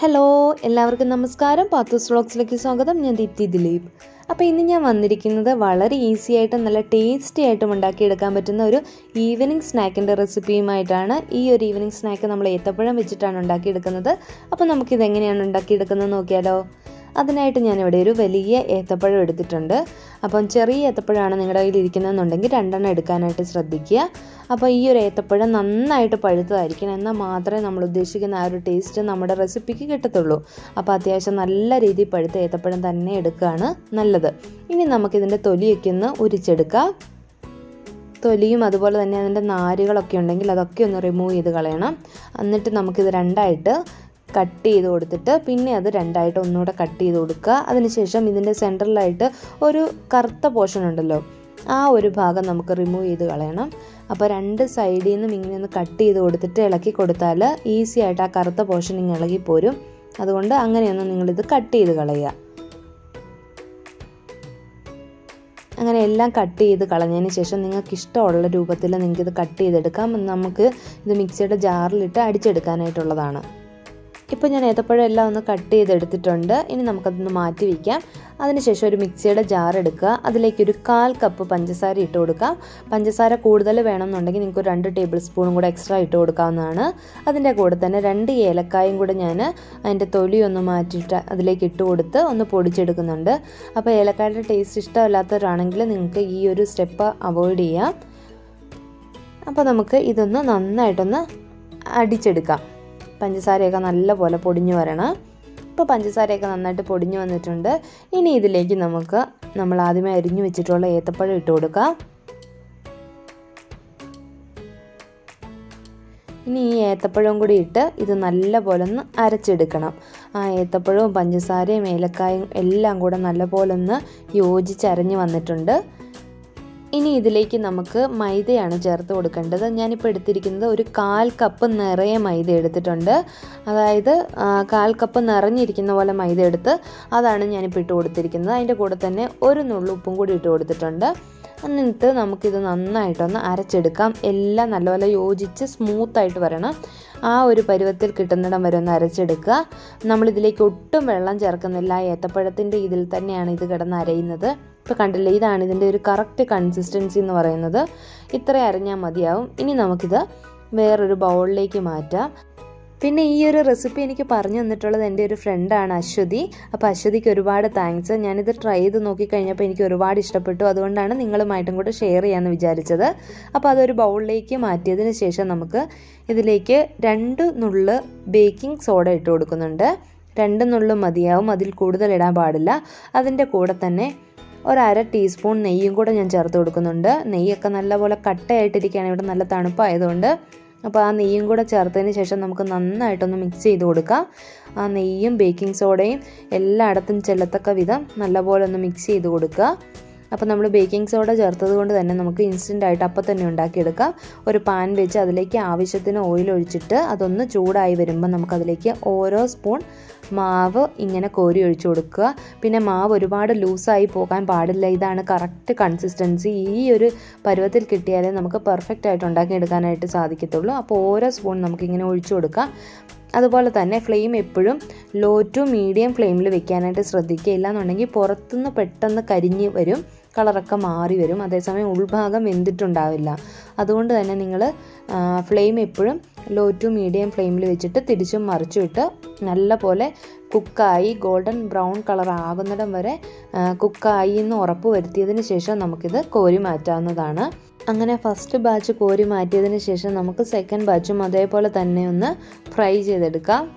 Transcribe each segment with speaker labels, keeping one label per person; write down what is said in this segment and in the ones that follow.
Speaker 1: hello എല്ലാവർക്കും നമസ്കാരം പാത്തൂസ് വ്ളോഗ്സിലേക്ക് സ്വാഗതം ഞാൻ ദീപ്തി ദിലീപ് അപ്പോൾ ഇന്ന് ഞാൻ വന്നിരിക്കുന്നത് വളരെ ഈസി ആയിട്ടും നല്ല ടേസ്റ്റി ആയിട്ടും ഉണ്ടാക്കിയെടുക്കാൻ പറ്റുന്ന ഒരു ഈവനിങ് സ്നാക്കിൻ്റെ റെസിപ്പിയുമായിട്ടാണ് ഈ ഒരു ഈവനിങ് സ്നാക്ക് നമ്മൾ ഏത്തപ്പഴം വെച്ചിട്ടാണ് ഉണ്ടാക്കിയെടുക്കുന്നത് അപ്പോൾ നമുക്കിത് എങ്ങനെയാണ് ഉണ്ടാക്കിയെടുക്കുന്നത് നോക്കിയാലോ അതിനായിട്ട് ഞാനിവിടെ ഒരു വലിയ ഏത്തപ്പഴം എടുത്തിട്ടുണ്ട് അപ്പം ചെറിയ ഏത്തപ്പഴമാണ് നിങ്ങളുടെ കയ്യിൽ ഇരിക്കുന്നതെന്നുണ്ടെങ്കിൽ രണ്ടെണ്ണം എടുക്കാനായിട്ട് ശ്രദ്ധിക്കുക അപ്പോൾ ഈ ഒരു ഏത്തപ്പഴം നന്നായിട്ട് പഴുത്തതായിരിക്കണം എന്നാൽ മാത്രമേ നമ്മൾ ഉദ്ദേശിക്കുന്ന ആ ഒരു ടേസ്റ്റ് നമ്മുടെ റെസിപ്പിക്ക് കിട്ടത്തുള്ളൂ അപ്പോൾ അത്യാവശ്യം നല്ല രീതിയിൽ പഴുത്ത ഏത്തപ്പഴം തന്നെ എടുക്കുകയാണ് നല്ലത് ഇനി നമുക്കിതിൻ്റെ തൊലിയൊക്കെ ഒന്ന് ഉരിച്ചെടുക്കാം തൊലിയും അതുപോലെ തന്നെ അതിൻ്റെ നാരുകളൊക്കെ ഉണ്ടെങ്കിൽ അതൊക്കെ ഒന്ന് റിമൂവ് ചെയ്ത് കളയണം എന്നിട്ട് നമുക്കിത് രണ്ടായിട്ട് കട്ട് ചെയ്ത് കൊടുത്തിട്ട് പിന്നെ അത് രണ്ടായിട്ട് ഒന്നുകൂടെ കട്ട് ചെയ്ത് കൊടുക്കുക അതിനുശേഷം ഇതിൻ്റെ സെൻറ്ററിലായിട്ട് ഒരു കറുത്ത പോർഷൻ ഉണ്ടല്ലോ ആ ഒരു ഭാഗം നമുക്ക് റിമൂവ് ചെയ്ത് കളയണം അപ്പോൾ രണ്ട് സൈഡിൽ നിന്നും ഇങ്ങനെ ഒന്ന് കട്ട് ചെയ്ത് കൊടുത്തിട്ട് ഇളക്കി കൊടുത്താൽ ഈസി ആയിട്ട് ആ കറുത്ത പോർഷൻ ഇങ്ങനെ ഇളകി പോരും അതുകൊണ്ട് അങ്ങനെയൊന്ന് നിങ്ങളിത് കട്ട് ചെയ്ത് കളയുക അങ്ങനെ എല്ലാം കട്ട് ചെയ്ത് കളഞ്ഞതിന് ശേഷം നിങ്ങൾക്ക് ഇഷ്ടമുള്ള രൂപത്തിൽ നിങ്ങൾക്കിത് കട്ട് ചെയ്തെടുക്കാം നമുക്ക് ഇത് മിക്സിയുടെ ജാറിലിട്ട് അടിച്ചെടുക്കാനായിട്ടുള്ളതാണ് ഇപ്പോൾ ഞാൻ ഏത്തപ്പഴം എല്ലാം ഒന്ന് കട്ട് ചെയ്തെടുത്തിട്ടുണ്ട് ഇനി നമുക്കതൊന്ന് മാറ്റി വയ്ക്കാം അതിനുശേഷം ഒരു മിക്സിയുടെ ജാർ എടുക്കുക അതിലേക്ക് ഒരു കാൽ കപ്പ് പഞ്ചസാര ഇട്ട് കൊടുക്കാം പഞ്ചസാര കൂടുതൽ വേണമെന്നുണ്ടെങ്കിൽ നിങ്ങൾക്ക് ഒരു രണ്ട് ടേബിൾ സ്പൂണും കൂടെ എക്സ്ട്രാ ഇട്ട് കൊടുക്കാവുന്നതാണ് അതിൻ്റെ കൂടെ തന്നെ രണ്ട് ഏലക്കായും കൂടെ ഞാൻ അതിൻ്റെ തൊലി ഒന്ന് മാറ്റിയിട്ട് അതിലേക്ക് ഇട്ട് കൊടുത്ത് ഒന്ന് പൊടിച്ചെടുക്കുന്നുണ്ട് അപ്പോൾ ഏലക്കായുടെ ടേസ്റ്റ് ഇഷ്ടമല്ലാത്തവരാണെങ്കിൽ നിങ്ങൾക്ക് ഈ ഒരു സ്റ്റെപ്പ് അവോയ്ഡ് ചെയ്യാം അപ്പോൾ നമുക്ക് ഇതൊന്ന് നന്നായിട്ടൊന്ന് അടിച്ചെടുക്കാം പഞ്ചസാരയൊക്കെ നല്ലപോലെ പൊടിഞ്ഞു വരണം ഇപ്പോൾ പഞ്ചസാരയൊക്കെ നന്നായിട്ട് പൊടിഞ്ഞു വന്നിട്ടുണ്ട് ഇനി ഇതിലേക്ക് നമുക്ക് നമ്മൾ ആദ്യമേ അരിഞ്ഞു വെച്ചിട്ടുള്ള ഏത്തപ്പഴം ഇട്ട് കൊടുക്കാം ഇനി ഈ ഏത്തപ്പഴവും കൂടി ഇട്ട് ഇത് നല്ലപോലെ ഒന്ന് അരച്ചെടുക്കണം ആ ഏത്തപ്പഴവും പഞ്ചസാരയും ഏലക്കായും എല്ലാം കൂടെ നല്ലപോലെ ഒന്ന് യോജിച്ചരഞ്ഞ് വന്നിട്ടുണ്ട് ഇനി ഇതിലേക്ക് നമുക്ക് മൈദയാണ് ചേർത്ത് കൊടുക്കേണ്ടത് ഞാനിപ്പോൾ എടുത്തിരിക്കുന്നത് ഒരു കാൽ കപ്പ് നിറയെ മൈദ എടുത്തിട്ടുണ്ട് അതായത് കാൽ കപ്പ് നിറഞ്ഞിരിക്കുന്ന പോലെ മൈദ എടുത്ത് അതാണ് ഞാനിപ്പോൾ ഇട്ട് കൊടുത്തിരിക്കുന്നത് അതിൻ്റെ കൂടെ തന്നെ ഒരു നുള്ളുപ്പും കൂടി ഇട്ട് കൊടുത്തിട്ടുണ്ട് എന്നിട്ട് നമുക്കിത് നന്നായിട്ടൊന്ന് അരച്ചെടുക്കാം എല്ലാം നല്ലപോലെ യോജിച്ച് സ്മൂത്തായിട്ട് വരണം ആ ഒരു പരുവത്തിൽ കിട്ടുന്നിടം വരെ ഒന്ന് അരച്ചെടുക്കുക നമ്മളിതിലേക്ക് ഒട്ടും വെള്ളം ചേർക്കുന്നില്ല ഏത്തപ്പഴത്തിൻ്റെ ഇതിൽ തന്നെയാണ് ഇത് കിടന്ന് അരയുന്നത് ഇപ്പോൾ കണ്ടില്ലേ ഇതാണ് ഇതിൻ്റെ ഒരു കറക്റ്റ് കൺസിസ്റ്റൻസി എന്ന് പറയുന്നത് ഇത്ര അരഞ്ഞാൽ മതിയാവും ഇനി നമുക്കിത് വേറൊരു ബൗളിലേക്ക് മാറ്റാം പിന്നെ ഈ ഒരു റെസിപ്പി എനിക്ക് പറഞ്ഞു തന്നിട്ടുള്ളത് എൻ്റെ ഒരു ഫ്രണ്ടാണ് അശ്വതി അപ്പോൾ അശ്വതിക്ക് ഒരുപാട് താങ്ക്സ് ഞാനിത് ട്രൈ ചെയ്ത് നോക്കിക്കഴിഞ്ഞപ്പോൾ എനിക്ക് ഒരുപാട് ഇഷ്ടപ്പെട്ടു അതുകൊണ്ടാണ് നിങ്ങളുമായിട്ടും കൂടെ ഷെയർ ചെയ്യാമെന്ന് വിചാരിച്ചത് അപ്പോൾ അതൊരു ബൗളിലേക്ക് മാറ്റിയതിന് ശേഷം നമുക്ക് ഇതിലേക്ക് രണ്ട് നുള്ള് ബേക്കിംഗ് സോഡ ഇട്ട് കൊടുക്കുന്നുണ്ട് രണ്ട് നുള്ളു മതിയാവും അതിൽ കൂടുതൽ ഇടാൻ പാടില്ല അതിൻ്റെ കൂടെ തന്നെ ഒരര ടീസ്പൂൺ നെയ്യും കൂടെ ഞാൻ ചേർത്ത് കൊടുക്കുന്നുണ്ട് നെയ്യൊക്കെ നല്ലപോലെ കട്ടയായിട്ടിരിക്കുകയാണ് ഇവിടെ നല്ല തണുപ്പായതുകൊണ്ട് അപ്പോൾ ആ നെയ്യും കൂടെ ചേർത്തതിന് ശേഷം നമുക്ക് നന്നായിട്ടൊന്ന് മിക്സ് ചെയ്ത് കൊടുക്കാം ആ നെയ്യും ബേക്കിംഗ് സോഡയും എല്ലായിടത്തും ചെല്ലത്തക്ക വിധം നല്ലപോലെ ഒന്ന് മിക്സ് ചെയ്ത് കൊടുക്കുക അപ്പോൾ നമ്മൾ ബേക്കിംഗ് സോഡ ചേർത്തത് കൊണ്ട് തന്നെ നമുക്ക് ഇൻസ്റ്റൻ്റ് ആയിട്ട് അപ്പം തന്നെ ഉണ്ടാക്കിയെടുക്കാം ഒരു പാൻ വെച്ച് അതിലേക്ക് ആവശ്യത്തിന് ഓയിൽ ഒഴിച്ചിട്ട് അതൊന്ന് ചൂടായി വരുമ്പോൾ നമുക്കതിലേക്ക് ഓരോ സ്പൂൺ മാവ് ഇങ്ങനെ കോരി ഒഴിച്ചു കൊടുക്കുക പിന്നെ മാവ് ഒരുപാട് ലൂസായി പോകാൻ പാടില്ല ഇതാണ് കറക്റ്റ് കൺസിസ്റ്റൻസി ഈ ഒരു പരുവത്തിൽ കിട്ടിയാലേ നമുക്ക് പെർഫെക്റ്റ് ആയിട്ട് ഉണ്ടാക്കിയെടുക്കാനായിട്ട് സാധിക്കത്തുള്ളൂ അപ്പോൾ ഓരോ സ്പൂൺ നമുക്കിങ്ങനെ ഒഴിച്ചു കൊടുക്കാം അതുപോലെ തന്നെ ഫ്ലെയിം എപ്പോഴും ലോ ടു മീഡിയം ഫ്ലെയിമിൽ വെക്കാനായിട്ട് ശ്രദ്ധിക്കുക ഇല്ലാന്നുണ്ടെങ്കിൽ പുറത്തുനിന്ന് പെട്ടെന്ന് കരിഞ്ഞ് വരും കളറൊക്കെ മാറി വരും അതേസമയം ഉൾഭാഗം വെന്തിട്ടുണ്ടാവില്ല അതുകൊണ്ട് തന്നെ നിങ്ങൾ ഫ്ലെയിം എപ്പോഴും ലോ ടു മീഡിയം ഫ്ലെയിമിൽ വെച്ചിട്ട് തിരിച്ചും മറിച്ചും ഇട്ട് നല്ല പോലെ കുക്കായി ഗോൾഡൻ ബ്രൗൺ കളർ ആകുന്നിടം വരെ കുക്കായി എന്ന് ഉറപ്പ് വരുത്തിയതിന് ശേഷം നമുക്കിത് കോരി മാറ്റാവുന്നതാണ് അങ്ങനെ ഫസ്റ്റ് ബാച്ച് കോരി മാറ്റിയതിന് ശേഷം നമുക്ക് സെക്കൻഡ് ബാച്ചും അതേപോലെ തന്നെ ഒന്ന് ഫ്രൈ ചെയ്തെടുക്കാം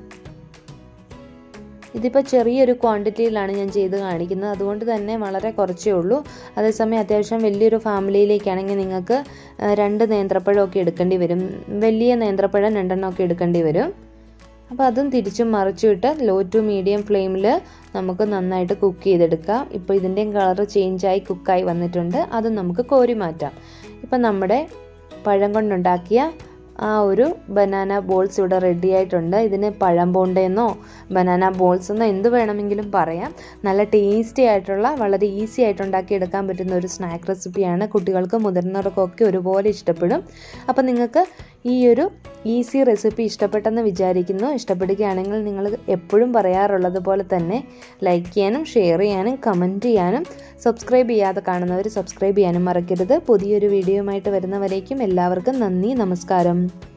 Speaker 1: ഇതിപ്പോൾ ചെറിയൊരു ക്വാണ്ടിറ്റിയിലാണ് ഞാൻ ചെയ്ത് കാണിക്കുന്നത് അതുകൊണ്ട് തന്നെ വളരെ കുറച്ചേ ഉള്ളൂ അതേസമയം അത്യാവശ്യം വലിയൊരു ഫാമിലിയിലേക്കാണെങ്കിൽ നിങ്ങൾക്ക് രണ്ട് നേന്ത്രപ്പഴമൊക്കെ എടുക്കേണ്ടി വരും വലിയ നേന്ത്രപ്പഴം രണ്ടെണ്ണമൊക്കെ എടുക്കേണ്ടി വരും അപ്പോൾ അതും തിരിച്ചും മറിച്ചിട്ട് ലോ ടു മീഡിയം ഫ്ലെയിമിൽ നമുക്ക് നന്നായിട്ട് കുക്ക് ചെയ്തെടുക്കാം ഇപ്പോൾ ഇതിൻ്റെയും കളർ ചേഞ്ചായി കുക്കായി വന്നിട്ടുണ്ട് അത് നമുക്ക് കോരി മാറ്റാം ഇപ്പം നമ്മുടെ പഴം കൊണ്ടുണ്ടാക്കിയ ആ ഒരു ബനാന ബോൾസ് ഇവിടെ റെഡി ആയിട്ടുണ്ട് ഇതിന് പഴം ബോണ്ടെന്നോ ബനാന ബോൾസ് എന്നോ എന്ത് വേണമെങ്കിലും പറയാം നല്ല ടേസ്റ്റി ആയിട്ടുള്ള വളരെ ഈസി ആയിട്ട് ഉണ്ടാക്കിയെടുക്കാൻ പറ്റുന്ന ഒരു സ്നാക്ക് റെസിപ്പിയാണ് കുട്ടികൾക്കും മുതിർന്നവർക്കൊക്കെ ഒരുപോലെ ഇഷ്ടപ്പെടും അപ്പോൾ നിങ്ങൾക്ക് ഈ ഒരു ഈസി റെസിപ്പി ഇഷ്ടപ്പെട്ടെന്ന് വിചാരിക്കുന്നു ഇഷ്ടപ്പെടുകയാണെങ്കിൽ നിങ്ങൾ എപ്പോഴും പറയാറുള്ളത് പോലെ തന്നെ ലൈക്ക് ചെയ്യാനും ഷെയർ ചെയ്യാനും കമൻറ്റ് ചെയ്യാനും സബ്സ്ക്രൈബ് ചെയ്യാതെ കാണുന്നവർ സബ്സ്ക്രൈബ് ചെയ്യാനും മറക്കരുത് പുതിയൊരു വീഡിയോയുമായിട്ട് വരുന്നവരേക്കും എല്ലാവർക്കും നന്ദി നമസ്കാരം